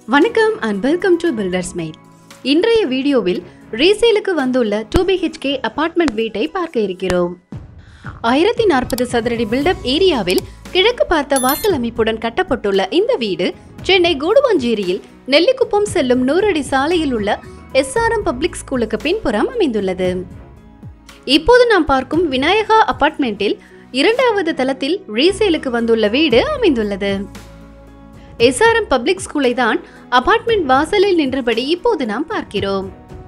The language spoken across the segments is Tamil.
வணக்கம் and welcome to builders mail இன்றைய வீடியோவில் ரீசேலுக்கு வந்துள்ள டூ பிஹெச்கே அபார்ட்மெண்ட் வீட்டை பார்க்க இருக்கிறோம் ஆயிரத்தி நாற்பது சதுரடி பில்டப் ஏரியாவில் கிழக்கு பார்த்த வாசல் அமைப்புடன் கட்டப்பட்டுள்ள இந்த வீடு சென்னை கூடுவாஞ்சேரியில் நெல்லிக்குப்பம் செல்லும் நூறடி சாலையில் உள்ள எஸ்ஆர்எம் பப்ளிக் ஸ்கூலுக்கு பின்புறம் அமைந்துள்ளது இப்போது நாம் பார்க்கும் விநாயகா அபார்ட்மெண்ட்டில் இரண்டாவது தளத்தில் ரீசேலுக்கு வந்துள்ள வீடு அமைந்துள்ளது எஸ்ஆர்எம் பப்ளிக் ஸ்கூலை தான் அபார்ட்மெண்ட் வாசலில் நின்றபடி இப்போது நாம் பார்க்கிறோம்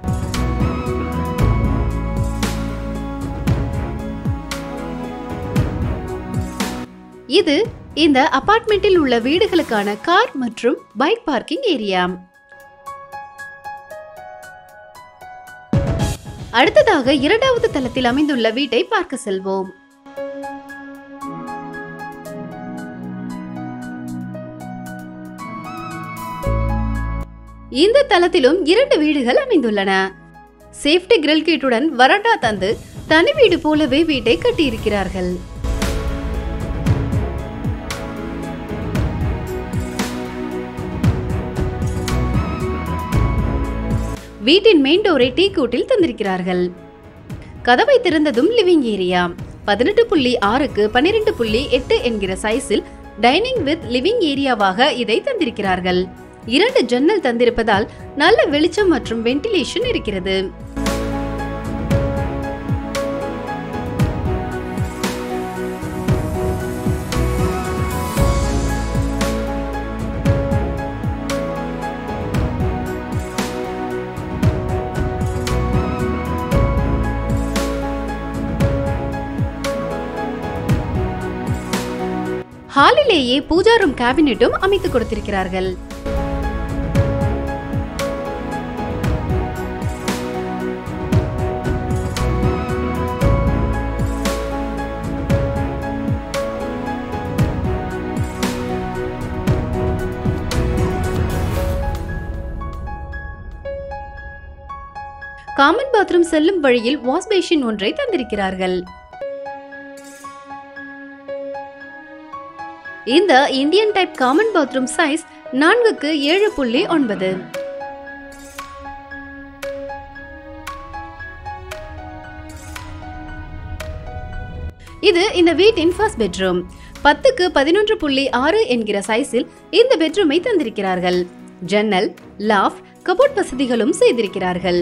இது இந்த அபார்ட்மெண்ட்டில் உள்ள வீடுகளுக்கான கார் மற்றும் பைக் பார்க்கிங் ஏரியா அடுத்ததாக இரண்டாவது தளத்தில் அமைந்துள்ள வீட்டை பார்க்க செல்வோம் இந்த தளத்திலும் இரண்டு வீடுகள் அமைந்துள்ளன சேஃப்டி கிரில் கீட்டுடன் வராண்டா தந்து தனி வீடு போலவே வீட்டை கட்டியிருக்கிறார்கள் வீட்டின் மெயின் டோரை டீ கூட்டில் தந்திருக்கிறார்கள் கதவை திறந்ததும் லிவிங் ஏரியா பதினெட்டு புள்ளி ஆறுக்கு பன்னிரெண்டு புள்ளி எட்டு என்கிற சைஸில் டைனிங் வித் லிவிங் ஏரியாவாக இதை தந்திருக்கிறார்கள் இரண்டு ஜன்னல் தந்திருப்பதால் நல்ல வெளிச்சம் மற்றும் வென்டிலேஷன் இருக்கிறது ஹாலிலேயே பூஜா ரூம் கேபினெட்டும் அமைத்து கொடுத்திருக்கிறார்கள் காமன் பாத்ரூம் செல்லும் வழியில் வாஷ் பேஷின் ஒன்றை தந்திருக்கிறார்கள் இந்த Indian type common bathroom size நான்குக்கு ஏழு புள்ளி ஒன்பது இது இந்த வீட்டின் ஃபர்ஸ்ட் பெட்ரூம் பத்துக்கு பதினொன்று புள்ளி ஆறு என்கிற சைஸில் இந்த பெட்ரூமை தந்திருக்கிறார்கள் ஜன்னல் லாஃப் கபோர்ட் வசதிகளும் செய்திருக்கிறார்கள்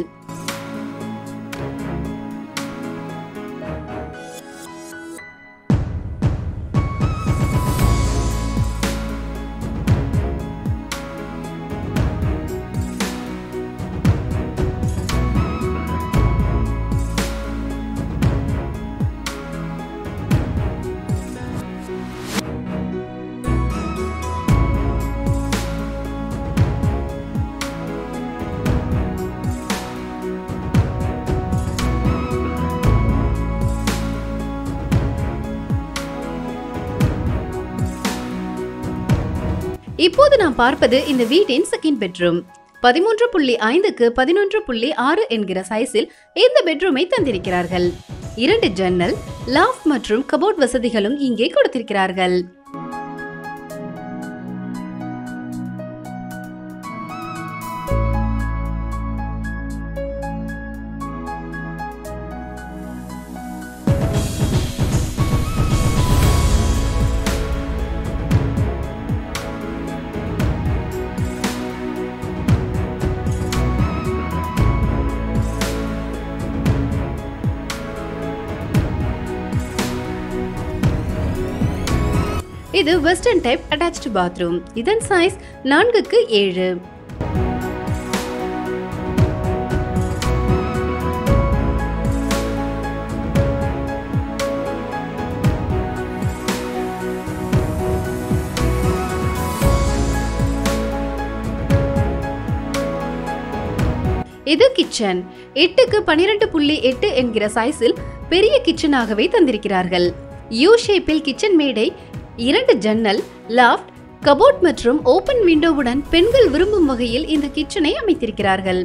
இப்போது நாம் பார்ப்பது இந்த வீட்டின் செகண்ட் பெட்ரூம் பதிமூன்று புள்ளி ஐந்துக்கு பதினொன்று புள்ளி ஆறு என்கிற சைஸில் இந்த பெட்ரூமை தந்திருக்கிறார்கள் இரண்டு ஜன்னல் லாஃப்ட் மற்றும் கபோர்ட் வசதிகளும் இங்கே கொடுத்திருக்கிறார்கள் இது வெஸ்டர்ன் டைப் அட்டாச்டு பாத்ரூம் இதன் சைஸ் நான்குக்கு ஏழு இது கிச்சன் எட்டுக்கு பனிரெண்டு புள்ளி எட்டு என்கிற சைஸில் பெரிய கிச்சனாகவே தந்திருக்கிறார்கள் யூ ஷேப்பில் கிச்சன் மேடை இரண்டு ஜன்னல் லாஃப்ட் கபோர்ட் மற்றும் ஓபன் விண்டோவுடன் பெண்கள் விரும்பும் வகையில் இந்த கிச்சனை அமைத்திருக்கிறார்கள்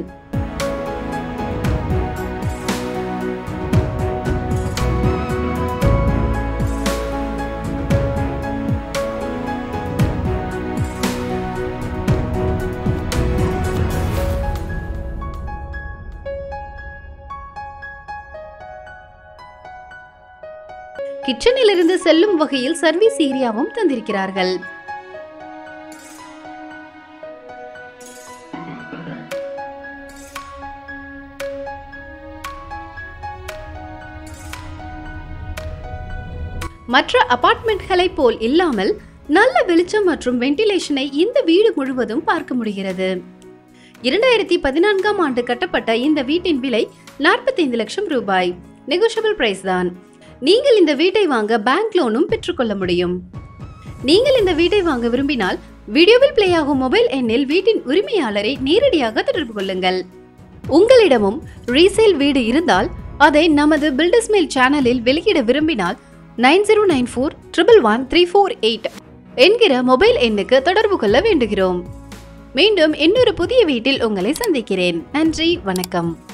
கிச்சனில் இருந்து செல்லும் வகையில் சர்வீஸ் ஏரியாவும் தந்திருக்கிறார்கள் மற்ற அபார்ட்மெண்ட்களைப் போல் இல்லாமல் நல்ல வெளிச்சம் மற்றும் வென்டிலேஷனை இந்த வீடு முழுவதும் பார்க்க முடிகிறது இரண்டாயிரத்தி பதினான்காம் ஆண்டு கட்டப்பட்ட இந்த வீட்டின் விலை நாற்பத்தைந்து லட்சம் ரூபாய் நெகோஷியபிள் பிரைஸ் தான் நீங்கள் இந்த வீட்டை வாங்க பேங்க் லோனும் பெற்றுக்கொள்ள முடியும் நீங்கள் இந்த வீட்டை வாங்க விரும்பினால் வீடியோவில் பிளே ஆகும் மொபைல் எண்ணில் வீட்டின் உரிமையாளரை நேரடியாக தொடர்பு கொள்ளுங்கள் உங்களிடமும் ரீசேல் வீடு இருந்தால் அதை நமது பில்டர்ஸ் மேல் சேனலில் வெளியிட விரும்பினால் nine zero nine four triple one three four eight என்கிற மொபைல் எண்ணுக்கு தொடர்பு கொள்ள வேண்டுகிறோம் மீண்டும் இன்னொரு புதிய வீட்டில் உங்களை சந்திக்கிறேன் நன்றி வணக்கம்